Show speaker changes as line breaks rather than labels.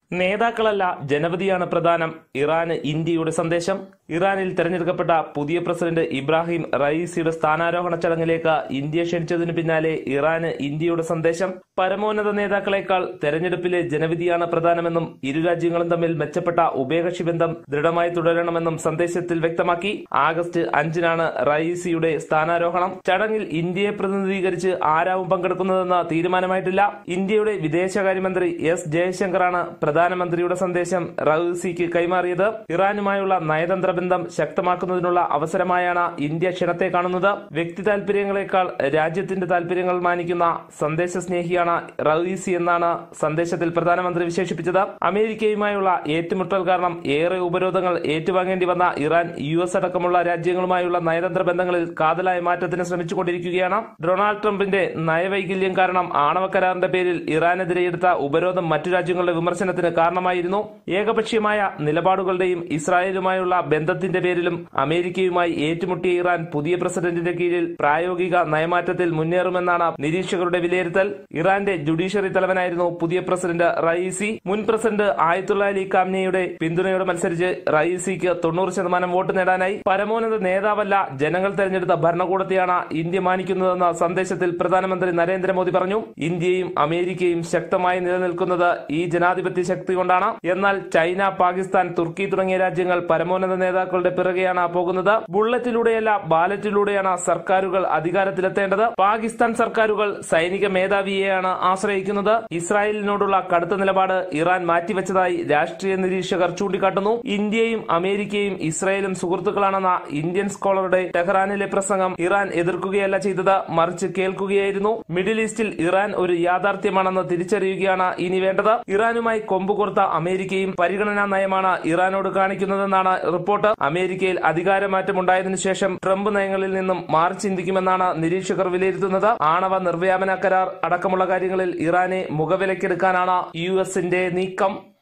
നേതാക്കളല്ല ജനപതിയാണ് പ്രധാനം ഇറാന് ഇന്ത്യയുടെ സന്ദേശം ഇറാനിൽ തെരഞ്ഞെടുക്കപ്പെട്ട പുതിയ പ്രസിഡന്റ് ഇബ്രാഹിം റയീസിയുടെ സ്ഥാനാരോഹണ ചടങ്ങിലേക്ക് ഇന്ത്യ ക്ഷണിച്ചതിനു പിന്നാലെ ഇറാന് ഇന്ത്യയുടെ സന്ദേശം പരമോന്നത നേതാക്കളെക്കാൾ തെരഞ്ഞെടുപ്പിലെ ജനവിധിയാണ് പ്രധാനമെന്നും ഇരു രാജ്യങ്ങളും തമ്മിൽ മെച്ചപ്പെട്ട ഉഭയകക്ഷി ബന്ധം ദൃഢമായി തുടരണമെന്നും സന്ദേശത്തിൽ വ്യക്തമാക്കി ആഗസ്റ്റ് അഞ്ചിനാണ് റയീസിയുടെ സ്ഥാനാരോഹണം ചടങ്ങിൽ ഇന്ത്യയെ പ്രതിനിധീകരിച്ച് ആരാവും പങ്കെടുക്കുന്നതെന്ന് തീരുമാനമായിട്ടില്ല ഇന്ത്യയുടെ വിദേശകാര്യമന്ത്രി എസ് ജയശങ്കറാണ് പ്രധാനമന്ത്രിയുടെ സന്ദേശം റൌസിക്ക് കൈമാറിയത് ഇറാനുമായുള്ള നയതന്ത്ര ബന്ധം ശക്തമാക്കുന്നതിനുള്ള അവസരമായാണ് ഇന്ത്യ ക്ഷണത്തെ കാണുന്നത് വ്യക്തി താൽപര്യങ്ങളെക്കാൾ രാജ്യത്തിന്റെ താൽപര്യങ്ങൾ മാനിക്കുന്ന സന്ദേശ സ്നേഹിയാണ് റൌസി എന്നാണ് സന്ദേശത്തിൽ പ്രധാനമന്ത്രി വിശേഷിപ്പിച്ചത് അമേരിക്കയുമായുള്ള ഏറ്റുമുട്ടൽ കാരണം ഏറെ ഉപരോധങ്ങൾ ഏറ്റുവാങ്ങേണ്ടി വന്ന ഇറാൻ യു എസ് അടക്കമുള്ള രാജ്യങ്ങളുമായുള്ള നയതന്ത്ര ബന്ധങ്ങളിൽ കാതലായ മാറ്റത്തിന് ശ്രമിച്ചുകൊണ്ടിരിക്കുകയാണ് ഡൊണാൾഡ് ട്രംപിന്റെ നയവൈകല്യം കാരണം ആണവ കരാറിന്റെ പേരിൽ ഇറാനെതിരെ എടുത്ത ഉപരോധം മറ്റു രാജ്യങ്ങളുടെ വിമർശനത്തിന് കാരണമായിരുന്നു ഏകപക്ഷീയമായ നിലപാടുകളുടെയും ഇസ്രായേലുമായുള്ള ബന്ധത്തിന്റെ പേരിലും അമേരിക്കയുമായി ഏറ്റുമുട്ടിയ ഇറാൻ പുതിയ പ്രസിഡന്റിന്റെ കീഴിൽ പ്രായോഗിക നയമാറ്റത്തിൽ മുന്നേറുമെന്നാണ് നിരീക്ഷകരുടെ വിലയിരുത്തൽ ഇറാന്റെ ജുഡീഷ്യറി തലവനായിരുന്നു പുതിയ പ്രസിഡന്റ് റയീസി മുൻ പ്രസിഡന്റ് ആയത്തുള്ള അലി കാംനയുടെ പിന്തുണയോടെ മത്സരിച്ച് റയീസിക്ക് തൊണ്ണൂറ് ശതമാനം വോട്ട് നേടാനായി പരമോന്നത നേതാവല്ല ജനങ്ങൾ തെരഞ്ഞെടുത്ത ഭരണകൂടത്തെയാണ് ഇന്ത്യ മാനിക്കുന്നതെന്ന സന്ദേശത്തിൽ പ്രധാനമന്ത്രി നരേന്ദ്രമോദി പറഞ്ഞു ഇന്ത്യയും അമേരിക്കയും ശക്തമായി നിലനിൽക്കുന്നത് ഈ ജനാധിപത്യ ശക്തി കൊണ്ടാണ് എന്നാൽ ചൈന പാകിസ്ഥാൻ തുർക്കി തുടങ്ങിയ രാജ്യങ്ങൾ പരമോന്നത നേതാക്കളുടെ പിറകെയാണ് പോകുന്നത് ബുള്ളറ്റിലൂടെയല്ല ബാലറ്റിലൂടെയാണ് സർക്കാരുകൾ അധികാരത്തിലെത്തേണ്ടത് പാകിസ്ഥാൻ സർക്കാരുകൾ സൈനിക മേധാവിയെയാണ് ആശ്രയിക്കുന്നത് ഇസ്രായേലിനോടുള്ള കടുത്ത നിലപാട് ഇറാൻ മാറ്റിവെച്ചതായി രാഷ്ട്രീയ നിരീക്ഷകർ ചൂണ്ടിക്കാട്ടുന്നു ഇന്ത്യയും അമേരിക്കയും ഇസ്രായേലും സുഹൃത്തുക്കളാണെന്ന ഇന്ത്യൻ സ്കോളറുടെ ടെഹ്റാനിലെ പ്രസംഗം ഇറാൻ എതിർക്കുകയല്ല ചെയ്തത് മറിച്ച് കേൾക്കുകയായിരുന്നു മിഡിൽ ഈസ്റ്റിൽ ഇറാൻ ഒരു യാഥാർത്ഥ്യമാണെന്ന് തിരിച്ചറിയുകയാണ് ഇനി വേണ്ടത് ഇറാനുമായി കൊമ്പുകൊടുത്ത അമേരിക്കയും പരിഗണനാ നയമാണ് ഇറാനോട് കാണിക്കുന്നതെന്നാണ് റിപ്പോർട്ട് അമേരിക്കയിൽ അധികാരമാറ്റം ഉണ്ടായതിനു ശേഷം ട്രംപ് നയങ്ങളിൽ നിന്നും മാറി ചിന്തിക്കുമെന്നാണ് നിരീക്ഷകർ വിലയിരുത്തുന്നത് ആണവ നിർവ്യാപന കരാർ അടക്കമുള്ള കാര്യങ്ങളിൽ ഇറാനെ മുഖവിലക്കെടുക്കാനാണ് യു എസിന്റെ നീക്കം